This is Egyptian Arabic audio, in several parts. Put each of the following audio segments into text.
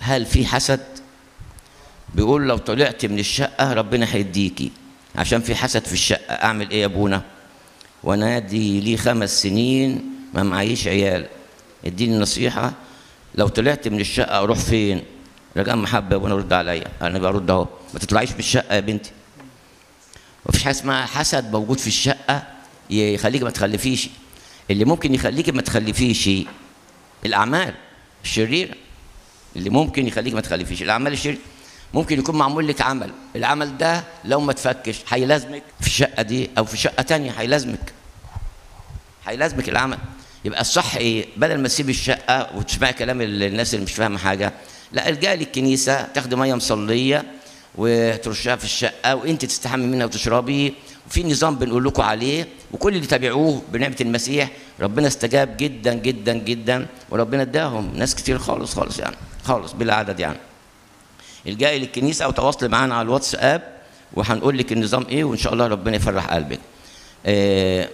هل في حسد بيقول لو طلعت من الشقة ربنا هيديكي عشان في حسد في الشقة أعمل إيه يا أبونا وأنا دي لي خمس سنين ما معيش عيال اديني نصيحة لو طلعت من الشقة أروح فين رجاء محبة يا أبونا رد عليا أنا برد أهو ما تطلعيش من الشقة يا بنتي مفيش حاجة اسمها حسد موجود في الشقة يخليك ما تخلفيش اللي ممكن يخليك ما تخلفيش الأعمال الشريرة اللي ممكن يخليك ما تخلفيش الأعمال الشريرة ممكن يكون معمول لك عمل العمل ده لو ما تفكش هيلازمك في الشقة دي أو في شقة تانية هيلازمك هيلازمك العمل يبقى الصح ايه بدل ما تسيب الشقة وتسمعي كلام الناس اللي مش فاهمة حاجة لا الجاي للكنيسة تاخدي مية مصلية وترشها في الشقة وانت تستحمي منها وتشربي وفي نظام بنقول لكم عليه وكل اللي تابعوه بنعمة المسيح ربنا استجاب جدا جدا جدا وربنا اداهم ناس كتير خالص خالص يعني خالص بلا عدد يعني الجاي للكنيسة أو تواصلي معانا على الواتساب وهنقول لك النظام إيه وإن شاء الله ربنا يفرح قلبك. آه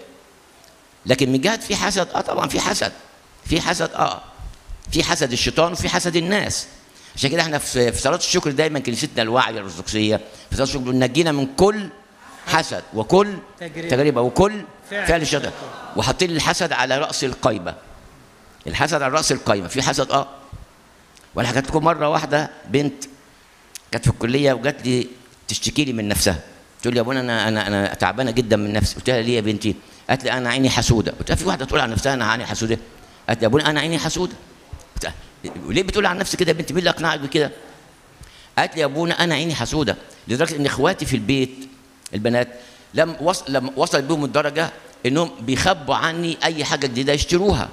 لكن من جهة في حسد آه طبعا في حسد في حسد آه في حسد الشيطان وفي حسد الناس عشان كده احنا في في صلاة الشكر دايما كنيستنا الواعية الأرثوذكسية في صلاة الشكر نجينا من كل حسد وكل تجربة. تجربة وكل فعل فعل الشيطان وحاطين الحسد على رأس القايمة الحسد على رأس القايمة في حسد اه وانا حكيت لكم مرة واحدة بنت كانت في الكليه وجات لي تشتكي لي من نفسها تقول لي يا ابونا انا انا انا تعبانه جدا من نفسي قلت لها ليه يا بنتي قالت لي انا عيني حسوده قلت لها في واحده تقول عن نفسها انا عيني حسوده قالت لي يا ابونا انا عيني حسوده قلت لها ليه بتقول عن نفسك كده يا بنتي مين اللي اقنعك بكده قالت لي يا ابونا انا عيني حسوده لدرجه ان اخواتي في البيت البنات لم وصل لم وصلت بهم الدرجه انهم بيخبوا عني اي حاجه جديده يشتروها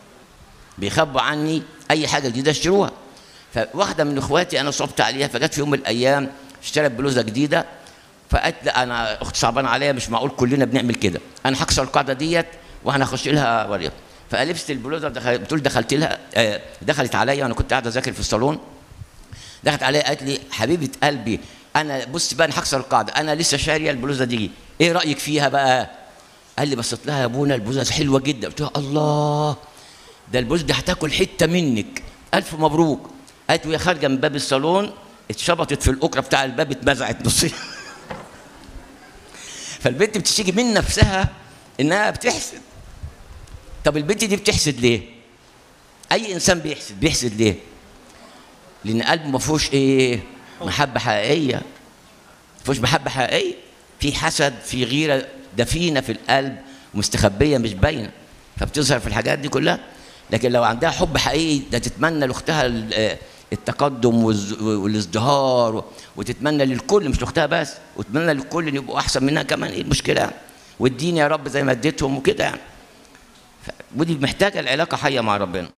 بيخبوا عني اي حاجه جديده يشتروها فواحده من اخواتي انا صبت عليها فجت في يوم من الايام اشترت بلوزه جديده فقالت لا انا اخت صعبانه عليا مش معقول كلنا بنعمل كده انا هكسر القاعده ديت وهنخش لها وريه فلبست البلوزه دخل بتقول دخلت لها آه، دخلت عليا وانا كنت قاعد اذاكر في الصالون دخلت عليا قالت لي حبيبه قلبي انا بص بقى انا هكسر القاعده انا لسه شاريه البلوزه دي ايه رايك فيها بقى قال لي بصيت لها يا ابونا البلوزه حلوه جدا قلت لها الله ده البوز دي هتاكل حته منك الف مبروك قالت وهي خارجه من باب الصالون اتشبطت في الاكره بتاع الباب اتمزعت نصين فالبنت بتشتكي من نفسها انها بتحسد طب البنت دي بتحسد ليه اي انسان بيحسد بيحسد ليه لان قلبه ما فيهوش ايه محبه حقيقيه ما فيهوش محبه حقيقيه في حسد في غيره دفينه في القلب ومستخبيه مش باينه فبتظهر في الحاجات دي كلها لكن لو عندها حب حقيقي ده تتمنى لاختها ال- التقدم والز- والازدهار وتتمنى للكل مش لاختها بس وتتمنى للكل ان يبقوا احسن منها كمان ايه المشكله يعني واديني يا رب زي ما اديتهم وكده يعني ف- ودي محتاجه العلاقه حيه مع ربنا